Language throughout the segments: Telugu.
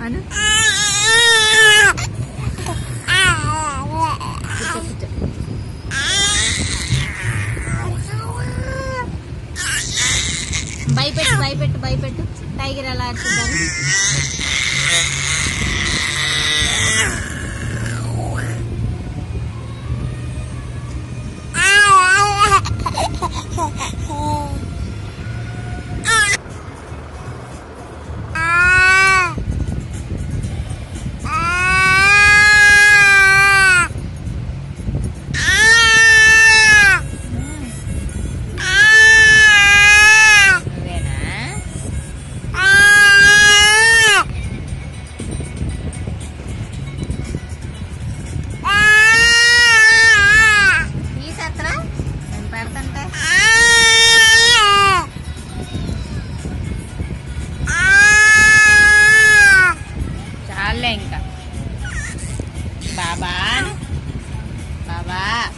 అను కూర్చో, కూర్చో. భయపెట్టు భయపెట్టు భయపెట్టు టైగర్ ఎలా అరుచుతారు నువ్వేనా తీసేత్తరా నేను పెడతంటే చాలే ఇంకా బాబా అను. బాబా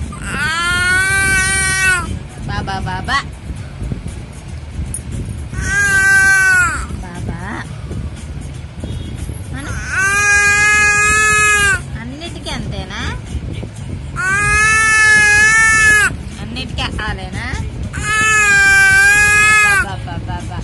బాబా బాబా బాబా అను. అన్నిటికీ అంతేనా అన్నిటికీ అలానా బాబా బాబా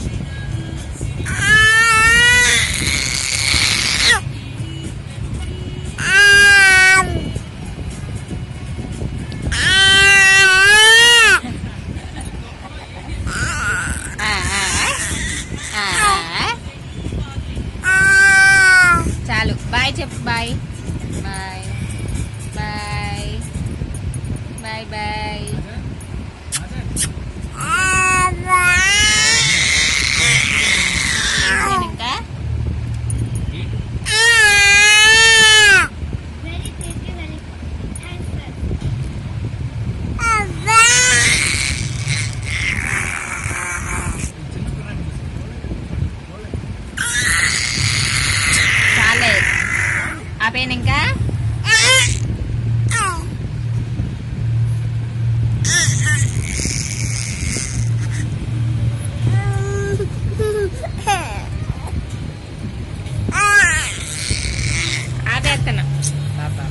ఆ, ఆ, ఆ. చాలు బాయ్ చెప్పు bye bye bye bye bye ఇంకేం ఇంకా చాలే ఆపేను ఇంకా ఆపేస్తున్నా బాబా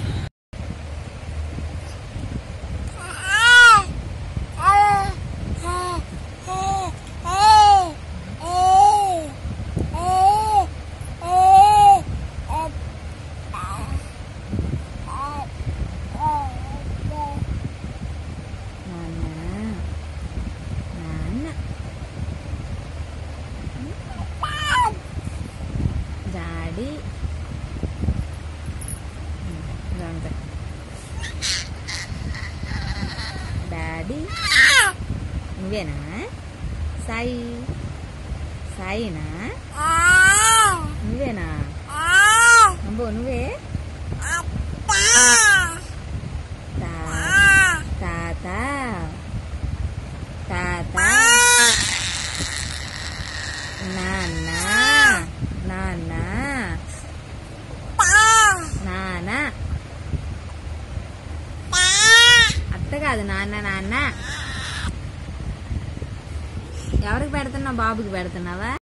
నాన్న నాన్న డాడీ గంట డాడీ నువ్వేనా సాయి సాయినా నువ్వేనా అంబో నువ్వే తా- తాత తాత నాన్న నాన్న నాన్న అత్త కాదు నాన్న నాన్న ఎవరికి పెడుతున్నావు బాబుకి పెడుతున్నావా